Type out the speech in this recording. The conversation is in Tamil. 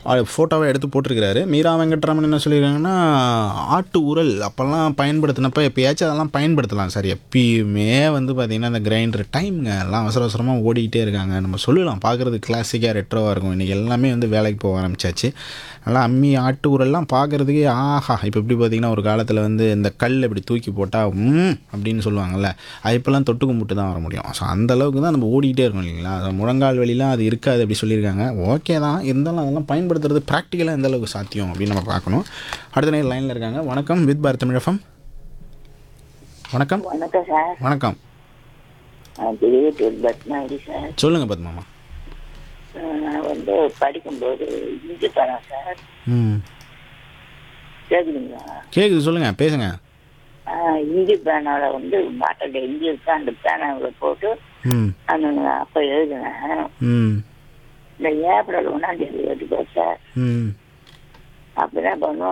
ஃபோட்டோவை எடுத்து போட்டிருக்கிறாரு மீரா வெங்கட்ராமன் என்ன சொல்லியிருக்காங்கன்னா ஆட்டு உரல் அப்போல்லாம் பயன்படுத்தினப்ப எப்பயாச்சும் அதெல்லாம் பயன்படுத்தலாம் சார் எப்பயுமே வந்து பார்த்திங்கன்னா அந்த கிரைண்டர் டைம்ங்க எல்லாம் அவசர அவசரமாக ஓடிக்கிட்டே இருக்காங்க நம்ம சொல்லலாம் பார்க்குறது கிளாசிக்காக ரெட்ரோவாக இருக்கும் இன்றைக்கி எல்லாமே வந்து வேலைக்கு போக ஆரம்பிச்சாச்சு நல்லா அம்மி ஆட்டு உரல்லாம் பார்க்குறதுக்கே ஆஹா இப்போ எப்படி பார்த்திங்கன்னா ஒரு காலத்தில் வந்து இந்த கல் இப்படி தூக்கி போட்டால் ம் அப்படின்னு சொல்லுவாங்கள்ல அது இப்போல்லாம் தொட்டு கும்பிட்டு தான் வர முடியும் ஸோ அந்த அளவுக்கு தான் நம்ம ஓடிக்கிட்டே இருக்கோம் இல்லைங்களா அது முழங்கால் வழிலாம் அது இருக்காது அப்படி சொல்லியிருக்காங்க ஓகே தான் இருந்தாலும் அதெல்லாம் பயன்படுத்துறது ப்ராக்டிக்கலாக எந்த அளவுக்கு சாத்தியம் அப்படின்னு நம்ம பார்க்கணும் அடுத்த நேரம் லைனில் இருக்காங்க வணக்கம் வித் பாரத் தமிழகம் வணக்கம் வணக்கம் சார் வணக்கம் நான் திருவட்டூர் பத்மாவதி சார் சொல்லுங்கள் பத்மாமா அஹ் நான் வந்து படிக்கும்போது இஞ்சி பழம் சார் ம் கேக்குதுங்களா கேட்குது சொல்லுங்கள் பேசுங்க அஹ் இஞ்சி பேனால வந்து பாட்டில் இஞ்சி இருக்கு அந்த பேனாவில் போட்டு ம் அந்த அப்போ எழுதினேன் ம் இந்த ஏப்ரல் ஒன்றாம் தேதி எடுப்போம் சார் ம் அப்போ என்ன பண்ணுவோம்